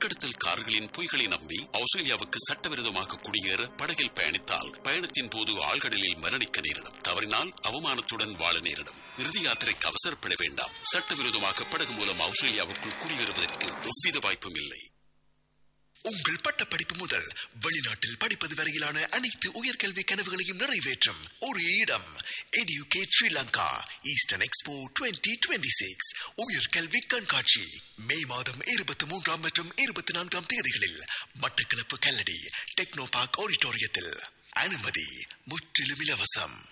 ஆட்கடத்தல்காரர்களின் பொய்களை நம்பி ஆஸ்திரேலியாவுக்கு சட்டவிரோதமாக குடியேற படகில் பயணித்தால் பயணத்தின் போது ஆழ்கடலில் மரணிக்க நேரிடும் தவறினால் அவமானத்துடன் வாழ நேரிடும் இறுதி யாத்திரைக்கு அவசரப்பட வேண்டாம் சட்டவிரோதமாக படகு மூலம் ஆஸ்திரேலியாவுக்குள் குடியேறுவதற்கு எவ்வித வாய்ப்பும் இல்லை உங்கள் பட்டப்படிப்பு முதல் வெளிநாட்டில் படிப்பது வரையிலான அனைத்து உயர்கல்வி கனவுகளையும் நிறைவேற்றும் ஒரு இடம் எடியூகேட் ஸ்ரீலங்கா ஈஸ்டர்ன் எக்ஸ்போ 2026 உயர்கல்வி கண்காட்சி மே மாதம் இருபத்தி மூன்றாம் மற்றும் இருபத்தி நான்காம் தேதிகளில் மட்டக்களப்பு கல்லடி டெக்னோ பார்க் ஆடிட்டோரியத்தில் அனுமதி முற்றிலும் இலவசம்